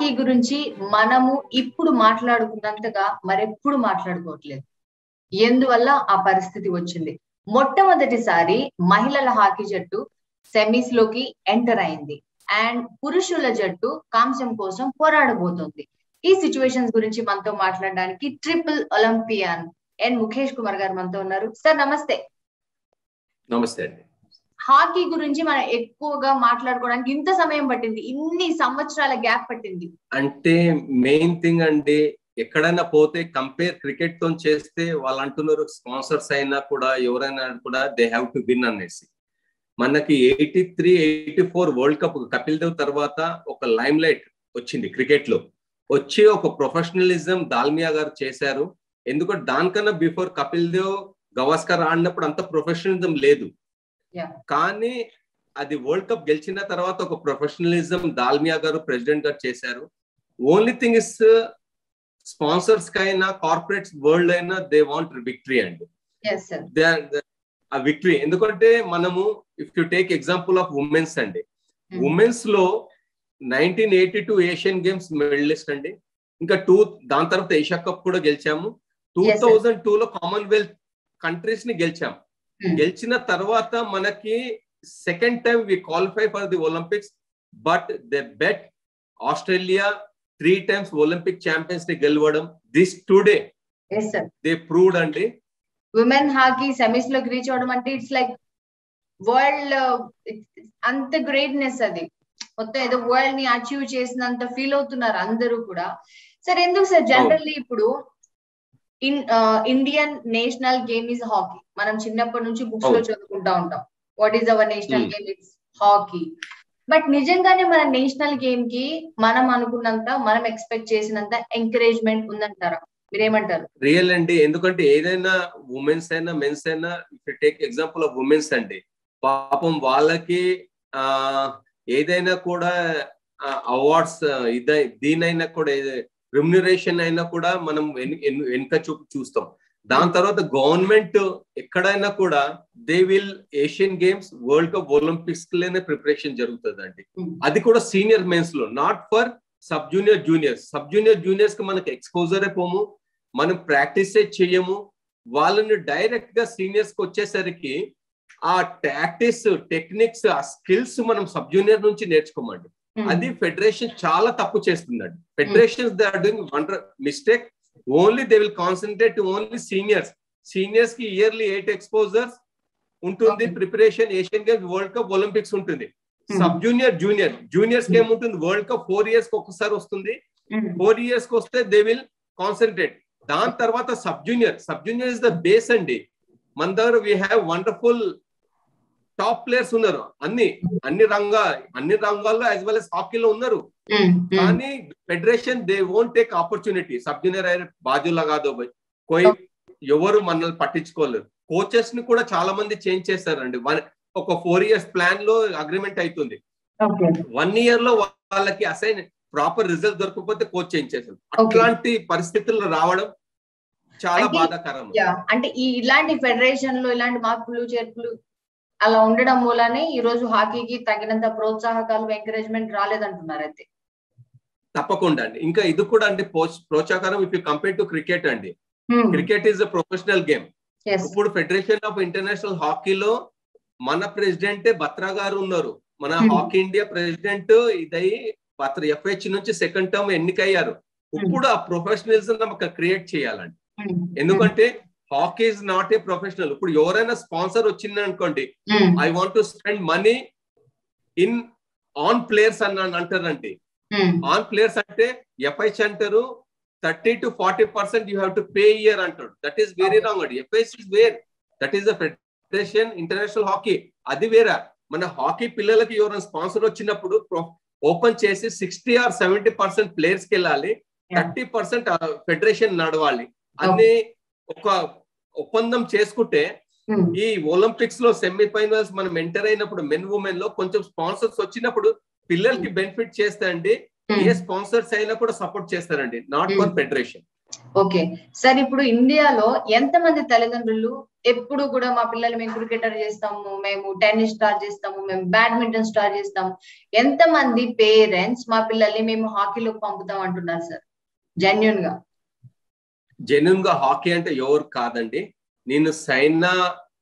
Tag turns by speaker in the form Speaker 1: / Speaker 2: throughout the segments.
Speaker 1: Hockey గురించి మనము ఇప్పుడు మాట్లాడుకున్నంతగా మరెప్పుడు మాట్లాడుకోవట్లేదు ఎందువల్ల ఆ పరిస్థితి వచ్చింది మొట్టమొదటిసారి మహిళల హాకీ జట్టు సెమీస్ లోకి ఎంటర్ అయింది అండ్ పురుషుల జట్టు కాంస్యం కోసం పోరాడబోతోంది ఈ సిచ్యువేషన్స్ గురించి మనతో మాట్లాడడానికి triple Olympian N Mukesh Kumar గారు మనతో ఉన్నారు సార్ నమస్తే
Speaker 2: నమస్తే అండి
Speaker 1: హాకీ గురించి మనం ఎక్కువగా మాట్లాడుకోవడానికి ఇంత సమయం పట్టింది ఇన్ని సంవత్సరాల గ్యాప్ పట్టింది
Speaker 2: అంటే మెయిన్ థింగ్ అండి ఎక్కడైనా పోతే కంపేర్ క్రికెట్ తో చేస్తే వాళ్ళు అంటున్నారు స్పాన్సర్స్ అయినా కూడా ఎవరైనా కూడా దే హ్యావ్ టు విన్ అనేసి మనకి eighty three eighty four world cup Kapil Dev తర్వాత ఒక లైమ్ లైట్ వచ్చింది క్రికెట్ లో వచ్చి ఒక ప్రొఫెషనలిజం దాల్మియా గారు చేశారు ఎందుకంటే దానికన్నా బిఫోర్ కపిల్ దేవ్ గవాస్కర్ ఆడినప్పుడు అంత ప్రొఫెషనలిజం లేదు కానీ అది వరల్డ్ కప్ గెలిచిన తర్వాత ఒక ప్రొఫెషనలిజం దాల్మియా గారు ప్రెసిడెంట్ గారు చేశారు ఓన్లీ థింగ్ ఇస్ స్పాన్సర్స్ కైనా కార్పొరేట్స్ వరల్డ్ అయినా దే వాంట్ విక్టరీ అండి ఆ విక్టరీ ఎందుకంటే మనము if you take example of women's అండి ఉమెన్స్ లో nineteen eighty two Asian games medalist అండి ఇంకా టూ దాని తర్వాత ఏషియా కప్ కూడా గెలిచాము టూ థౌజండ్ టూ లో కామన్వెల్త్ కంట్రీస్ ని గెలిచాము గెలిచిన తర్వాత మనకి second time we qualify for the Olympics but they beat Australia three times Olympic champions ని గెలవడం దిస్ టుడే దే ప్రూవ్డ్ అండి
Speaker 1: ఉమెన్ హాకీ సెమీస్ లోకి రీచ్ అవడం అంటే ఇట్స్ లైక్ వరల్డ్ అంత గ్రేట్నెస్ అది మొత్తం ఏదో వరల్డ్ ని అచీవ్ చేసినంత ఫీల్ అవుతున్నారు అందరూ కూడా సార్ ఎందుకు సార్ జనరల్లీ ఇప్పుడు in Indian national game is hockey మనం చిన్నప్పటి నుంచి బుక్స్ లో చదువుకుంటా ఉంటాం what is our national game it's hockey but నిజంగానే మన నేషనల్ గేమ్ కి మనం అనుకున్నంత మనం ఎక్స్పెక్ట్ చేసినంత ఎంకరేజ్మెంట్ ఉందంటారా మీరేమంటారు
Speaker 2: రియల్ అండి ఎందుకంటే ఏదైనా ఉమెన్స్ అయినా మెన్స్ అయినా if take example of women's అండి పాపం వాళ్ళకి ఆ ఏదైనా కూడా అవార్డ్స్ ఇదై దీనైనా కూడా రెమ్యునరేషన్ అయినా కూడా మనం వెనుక చూపు చూస్తాం దాని తర్వాత గవర్నమెంట్ ఎక్కడైనా కూడా they will Asian games world cup Olympics లోనే ప్రిపరేషన్ జరుగుతుందండి అది కూడా సీనియర్ మెన్స్ లో not for sub junior juniors sub junior juniors కి మనకి ఎక్స్పోజరే పోము మనం ప్రాక్టీసే చేయము వాళ్ళని డైరెక్ట్ గా సీనియర్స్ కి వచ్చేసరికి ఆ టాక్టిక్స్ టెక్నిక్స్ ఆ స్కిల్స్ మనం సబ్ జూనియర్ నుంచి నేర్చుకోమండి అది ఫెడరేషన్ చాలా తప్పు చేస్తుందండి federation they are doing wonder mistake only they will concentrate only seniors seniors కి ఇయర్లీ ఎయిట్ ఎక్స్పోజర్స్ ఉంటుంది preparation Asian games world cup Olympics ఉంటుంది సబ్ జూనియర్ జూనియర్ జూనియర్స్ కి ఏముంటుంది వరల్డ్ కప్ ఫోర్ ఇయర్స్ కి ఒకసారి వస్తుంది ఫోర్ ఇయర్స్ కి వస్తే దే విల్ కాన్సన్ట్రేట్ దాని తర్వాత sub junior sub junior is the base అండి మన దగ్గర we have wonderful top players ఉన్నారు అన్ని అన్ని రంగా అన్ని రంగాల్లో యాజ్ వెల్ ఎస్ హాకీలో ఉన్నారు కానీ federation they won't take opportunity sub junior అయిన బాజులా కాదు పోయి ఎవరు మనల్ని పట్టించుకోలేరు కోచెస్ ని కూడా చాలా మంది చేంజ్ చేస్తారండి ఒక ఫోర్ ఇయర్స్ ప్లాన్ లో అగ్రిమెంట్ అవుతుంది వన్ ఇయర్ లో వాళ్ళకి అసైన్ ప్రాపర్ రిజల్ట్ దొరకకపోతే కోచ్ చేంజ్ చేశారు అట్లాంటి పరిస్థితుల్లో రావడం చాలా బాధాకరం
Speaker 1: అంటే ఈ ఇలాంటి ఫెడరేషన్ లో ఇలాంటి మార్పులు చేర్పులు అలా ఉండడం మూలనే ఈ రోజు హాకీకి తగినంత ప్రోత్సాహకాలు ఎంకరేజ్మెంట్ రాలేదంటున్నారు అయితే
Speaker 2: తప్పకుండా అండి ఇంకా ఇది కూడా అండి ప్రోత్సాహకరం if you compare to cricket అండి cricket is a professional game ఇప్పుడు ఫెడరేషన్ ఆఫ్ ఇంటర్నేషనల్ హాకీలో మన ప్రెసిడెంట్ బత్రా గారు ఉన్నారు మన హాకీ ఇండియా ప్రెసిడెంట్ ఇదై బత్ర ఎఫ్హెచ్ నుంచి సెకండ్ టర్మ్ ఎన్నికయ్యారు ఇప్పుడు ఆ ప్రొఫెషనలిజం అక్కడ క్రియేట్ చేయాలండి ఎందుకంటే hockey is not a professional ఇప్పుడు ఎవరైనా స్పాన్సర్ వచ్చింది అనుకోండి I want to spend money in on players అని అంటారండి ఆన్ ప్లేయర్స్ అంటే ఎఫ్ఐచ్ అంటారు thirty to forty percent you have to pay year అంటాడు దట్ ఈస్ వెరీ రాంగ్ అండి FIH is where that is the federation international hockey అది వేరే మన hockey పిల్లలకి ఎవరైనా స్పాన్సర్ వచ్చినప్పుడు ఓపెన్ చేసి sixty or seventy percent players కి వెళ్ళాలి థర్టీ పర్సెంట్ ఫెడరేషన్ నడవాలి అన్ని ఒక ఒప్పందం చేసుకుంటే ఈ ఒలింపిక్స్ లో సెమీఫైనల్స్ మనం ఎంటర్ అయినప్పుడు మెన్ ఉమెన్ లో కొంచెం స్పాన్సర్స్ వచ్చినప్పుడు పిల్లలకి బెనిఫిట్ చేస్తాయండి ఏ స్పాన్సర్స్ అయినా కూడా సపోర్ట్ చేస్తారండి not for federation
Speaker 1: okay sir ఇప్పుడు ఇండియాలో ఎంతమంది తల్లిదండ్రులు ఎప్పుడు కూడా మా పిల్లలు మేము క్రికెటర్ చేస్తాము మేము టెన్నిస్ స్టార్ట్ చేస్తాము మేము బ్యాడ్మింటన్ స్టార్ట్ చేస్తాము ఎంతమంది పేరెంట్స్ మా పిల్లల్ని మేము హాకీలోకి పంపుతాం అంటున్నారు సార్ జెన్యున్ గా
Speaker 2: జెన్యున్ గా హాకీ అంటే ఎవరు కాదండి నేను సైనా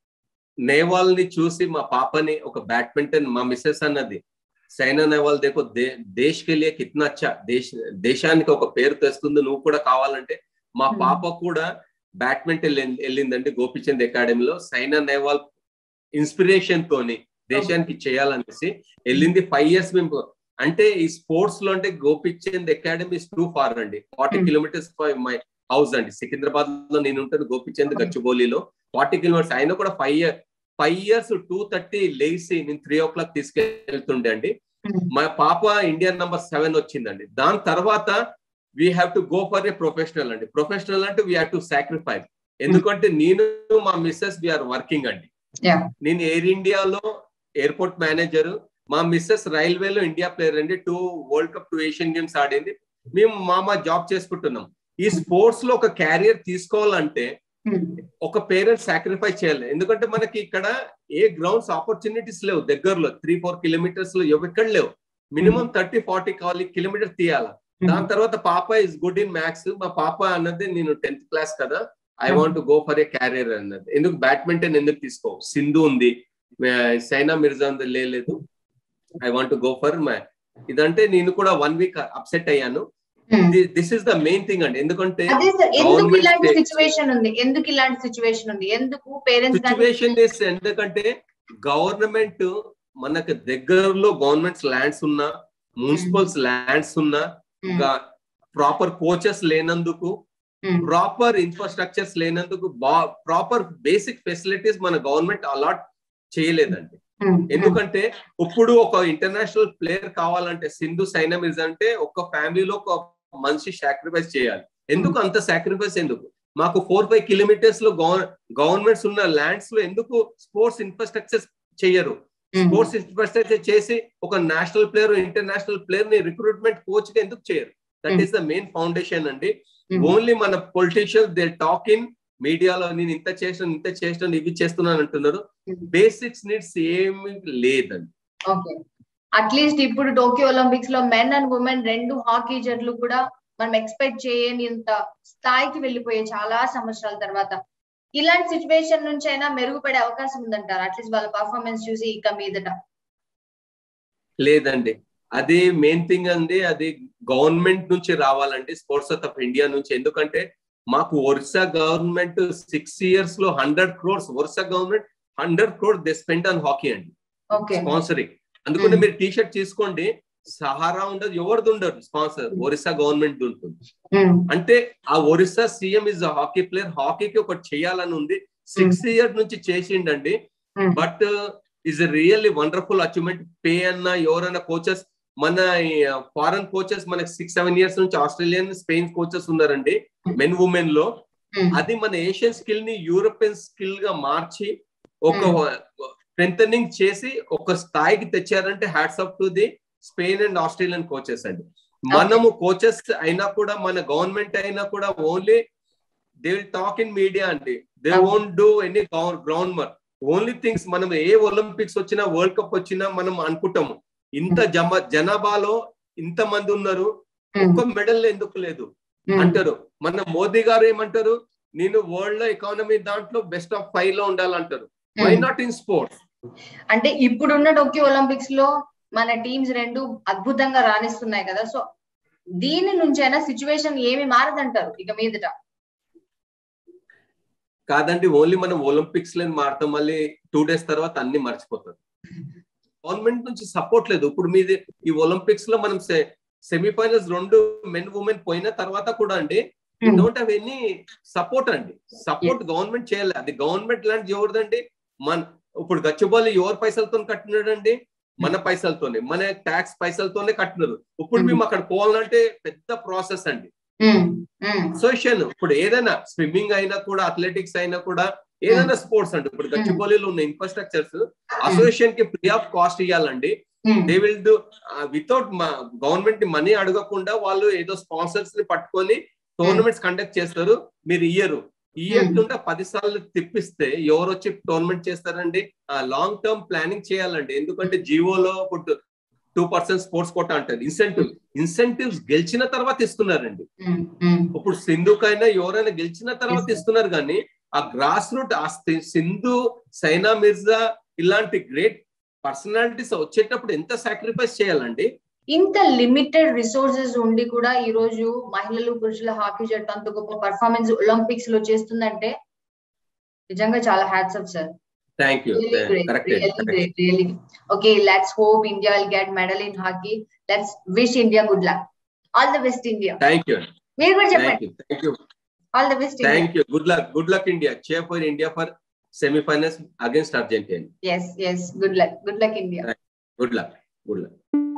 Speaker 2: నేవాల్ ని చూసి మా పాపని ఒక బ్యాడ్మింటన్ మా మిస్సెస్ అన్నది సైనా నేవాల్ దేకో దే దేశ్ కే లియే కిత్నా అచ్చా దేశ దేశానికి ఒక పేరు తెస్తుంది నువ్వు కూడా కావాలంటే మా పాప కూడా బ్యాడ్మింటన్ వెళ్ళిందండి గోపిచంద్ అకాడమీలో సైనా నేవాల్ ఇన్స్పిరేషన్ తోని దేశానికి చేయాలనేసి వెళ్ళింది ఫైవ్ ఇయర్స్ మేము అంటే ఈ స్పోర్ట్స్ లో అంటే గోపిచంద్ అకాడమీ టూ ఫార్ అండి ఫార్టీ కిలోమీటర్స్ మై హౌస్ అండి సికింద్రాబాద్ లో నేను ఉంటాను గోపిచంద్ గచ్చిబౌలిలో ఫార్టీ కిలోమీటర్స్ అయినా కూడా five year five years two thirty లేచి నేను త్రీ ఓ క్లాక్ తీసుకెళ్తుండే అండి మా పాప ఇండియన్ నంబర్ సెవెన్ వచ్చిందండి దాని తర్వాత we have to go for a professional అండి ప్రొఫెషనల్ అంటే వీ హ్యావ్ టు సాక్రిఫైస్ ఎందుకంటే నేను మా మిస్సెస్ వీఆర్ వర్కింగ్ అండి నేను ఎయిర్ ఇండియాలో ఎయిర్పోర్ట్ మేనేజర్ మా మిస్సెస్ రైల్వేలో ఇండియా ప్లేయర్ అండి two world cup two Asian games ఆడింది మేము మా మా జాబ్ చేసుకుంటున్నాం ఈ స్పోర్ట్స్ లో ఒక క్యారియర్ తీసుకోవాలంటే ఒక పేరెంట్ సాక్రిఫైస్ చేయాలి ఎందుకంటే మనకి ఇక్కడ ఏ గ్రౌండ్స్ ఆపర్చునిటీస్ లేవు దగ్గరలో త్రీ ఫోర్ కిలోమీటర్స్ లో ఎక్కడ లేవు మినిమం థర్టీ ఫార్టీ కావాలి కిలోమీటర్ తీయాలా దాని తర్వాత పాప ఇస్ గుడ్ ఇన్ మ్యాథ్స్ మా పాప అన్నది నేను టెన్త్ క్లాస్ కదా I want go for a career అన్నది ఎందుకు బ్యాడ్మింటన్ ఎందుకు తీసుకో సింధు ఉంది సైనా మిర్జా ఉంది లేదు I want go for my ఇదంటే నేను కూడా వన్ వీక్ అప్సెట్ అయ్యాను this is the main thing అండి ఎందుకంటే
Speaker 1: ఎందుకు ఇలాంటి సిచ్యువేషన్ ఉంది ఎందుకు ఇలాంటి సిచ్యువేషన్ ఉంది ఎందుకు పేరెంట్స్
Speaker 2: సిచ్యువేషన్ ఎందుకంటే గవర్నమెంట్ మనకు దగ్గరలో గవర్నమెంట్ ల్యాండ్స్ ఉన్నా మున్సిపల్స్ ల్యాండ్స్ ఉన్నా ప్రాపర్ కోచెస్ లేనందుకు ప్రాపర్ ఇన్ఫ్రాస్ట్రక్చర్స్ లేనందుకు ప్రాపర్ బేసిక్ ఫెసిలిటీస్ మన గవర్నమెంట్ అలాట్ చేయలేదండి ఎందుకంటే ఇప్పుడు ఒక ఇంటర్నేషనల్ ప్లేయర్ కావాలంటే సింధు సైనా మిర్జా అంటే ఒక ఫ్యామిలీలో ఒక మనిషి సాక్రిఫైస్ చేయాలి ఎందుకు అంత సాక్రిఫైస్ ఎందుకు మాకు ఫోర్ ఫైవ్ కిలోమీటర్స్ లో గవర్నమెంట్స్ ఉన్న ల్యాండ్స్ లో ఎందుకు స్పోర్ట్స్ ఇన్ఫ్రాస్ట్రక్చర్ చేయరు స్పోర్ట్స్ ఇన్ఫ్రాస్ట్రక్చర్ చేసి ఒక నేషనల్ ప్లేయర్ ఇంటర్నేషనల్ ప్లేయర్ ని రిక్రూట్మెంట్ కోచ్ గా ఎందుకు చేయరు that is the main foundation అండి ఓన్లీ మన పొలిటీషియన్ దే టాక్ ఇన్ మీడియాలో నేను ఇంత చేసిన ఇంత చేసిన ఇవి చేస్తున్నాను అంటున్నారు బేసిక్స్ నీడ్స్ ఏమి లేదండి
Speaker 1: ఓకే అట్లీస్ట్ ఇప్పుడు టోక్యో ఒలింపిక్స్ లో మెన్ అండ్ ఉమెన్ రెండు హాకీ జట్లు కూడా మనం ఎక్స్పెక్ట్ చేయని ఇంత స్థాయికి వెళ్ళిపోయే చాలా సంవత్సరాల తర్వాత ఇలాంటి సిచ్యువేషన్ నుంచి అయినా మెరుగుపడే అవకాశం ఉందంటారు అట్లీస్ట్ వాళ్ళ పర్ఫార్మెన్స్ చూసి ఇక మీదట
Speaker 2: లేదండి అది మెయిన్ థింగ్ అండి అది గవర్నమెంట్ నుంచి రావాలండి స్పోర్ట్స్ ఆఫ్ ఇండియా నుంచి ఎందుకంటే మాకు ఒరిస్సా గవర్నమెంట్ సిక్స్ ఇయర్స్ లో hundred crores Orissa government hundred crore they spend on hockey అండి స్పాన్సరింగ్ అందుకని మీరు టీ షర్ట్ తీసుకోండి సహారా ఉండదు ఎవరిది ఉండదు స్పాన్సర్ ఒరిస్సా గవర్నమెంట్ ఉంటుంది అంటే ఆ Orissa CM is hockey player హాకీకి ఒకటి చేయాలని ఉంది సిక్స్ ఇయర్స్ నుంచి చేసిండండి but is really wonderful achievement పే అన్న ఎవరైనా కోచెస్ మన ఫారెన్ కోచెస్ మనకి సిక్స్ సెవెన్ ఇయర్స్ నుంచి ఆస్ట్రేలియన్ స్పెయిన్ కోచెస్ ఉన్నారండి మెన్ ఉమెన్ లో అది మన ఏషియన్ స్కిల్ ని యూరోపియన్ స్కిల్ గా మార్చి ఒక స్ట్రెంగ్ చేసి ఒక స్థాయికి తెచ్చారంటే hats up to the Spain and Australian coaches అండి మనము కోచెస్ అయినా కూడా మన గవర్నమెంట్ అయినా కూడా only they will talk in media అండి they won't do any ground work only things మనం ఏ ఒలింపిక్స్ వచ్చినా వరల్డ్ కప్ వచ్చినా మనం అనుకుంటాము ఇంత జమ జనాభాలో ఇంత మంది ఉన్నారు ఒక్క మెడల్ ఎందుకు లేదు అంటారు మన మోదీ గారు ఏమంటారు నేను వరల్డ్ లో ఎకానమీ దాంట్లో బెస్ట్ ఆఫ్ ఫైవ్ లో ఉండాలంటారు వై నాట్ ఇన్ స్పోర్ట్స్
Speaker 1: అంటే ఇప్పుడున్న టోక్యో ఒలింపిక్స్ లో మన టీమ్స్ రెండు అద్భుతంగా రాణిస్తున్నాయి కదా సో దీని నుంచైనా సిచ్యువేషన్ ఏమి మారదంటారు ఇక మీదట
Speaker 2: కాదండి ఓన్లీ మనం ఒలింపిక్స్ లో మారుతాం మళ్ళీ టూ డేస్ తర్వాత అన్ని మర్చిపోతాం గవర్నమెంట్ నుంచి సపోర్ట్ లేదు ఇప్పుడు మీది ఈ ఒలింపిక్స్ లో మనం సెమీఫైనల్స్ రెండు మెన్ ఉమెన్ పోయిన తర్వాత కూడా అండి డోంట్ హ్యావ్ ఎనీ సపోర్ట్ అండి సపోర్ట్ గవర్నమెంట్ చేయాలి అది గవర్నమెంట్ లాంటి ఎవరిదండి మన ఇప్పుడు గచ్చిబౌలి ఎవరి పైసలతో కట్టినాడండి మన పైసలతోనే మన ట్యాక్స్ పైసలతోనే కట్టినారు ఇప్పుడు మేము అక్కడ పోవాలంటే పెద్ద ప్రాసెస్ అండి అసోసియేషన్ ఇప్పుడు ఏదైనా స్విమ్మింగ్ అయినా కూడా అథ్లెటిక్స్ అయినా కూడా ఏదైనా స్పోర్ట్స్ అండి ఇప్పుడు గచ్చిబౌలిలో ఉన్న ఇన్ఫ్రాస్ట్రక్చర్స్ అసోసియేషన్ కి ఫ్రీ ఆఫ్ కాస్ట్ ఇవ్వాలండి they will do without government money అడగకుండా వాళ్ళు ఏదో స్పాన్సర్స్ ని పట్టుకొని టోర్నమెంట్స్ కండక్ట్ చేస్తారు మీరు ఇయ్యరు ఇయ్యకుండా పది సార్లు తిప్పిస్తే ఎవరు వచ్చి టోర్నమెంట్ చేస్తారండి లాంగ్ టర్మ్ ప్లానింగ్ చేయాలండి ఎందుకంటే జియోలో ఇప్పుడు టూ పర్సెంట్ స్పోర్ట్స్ కోటా అంటారు ఇన్సెంటివ్ ఇన్సెంటివ్స్ గెలిచిన తర్వాత ఇస్తున్నారండి
Speaker 1: ఉమ్, ఉమ్,
Speaker 2: ఇప్పుడు సింధుకైనా ఎవరైనా గెలిచిన తర్వాత
Speaker 1: Yes.
Speaker 2: ఇస్తున్నారు కానీ ఆ గ్రాస్ రూట్ ఆ సి- సింధు సైనా మిర్జా ఇలాంటి గ్రేట్ పర్సనాలిటీస్ వచ్చేటప్పుడు ఎంత సాక్రిఫైస్ చేయాలండి
Speaker 1: ఇంత లిమిటెడ్ రిసోర్సెస్ ఉండి కూడా ఈ రోజు మహిళలు పురుషుల హాకీ జట్టు అంత గొప్ప పర్ఫార్మెన్స్ ఒలింపిక్స్ లో చేస్తుందంటే నిజంగా చాలా hats up sir
Speaker 2: thank you
Speaker 1: really great,
Speaker 2: correct
Speaker 1: really great, really. Okay, let's hope India will get medal in hockey. Let's wish India good luck. All the best, India.
Speaker 2: Thank you
Speaker 1: మీరు కూడా
Speaker 2: thank
Speaker 1: చెప్పండి
Speaker 2: you thank you
Speaker 1: all the best India
Speaker 2: thank you good luck good luck India చే for India for semifinals against Argentina
Speaker 1: yes yes good luck good luck India
Speaker 2: good luck good luck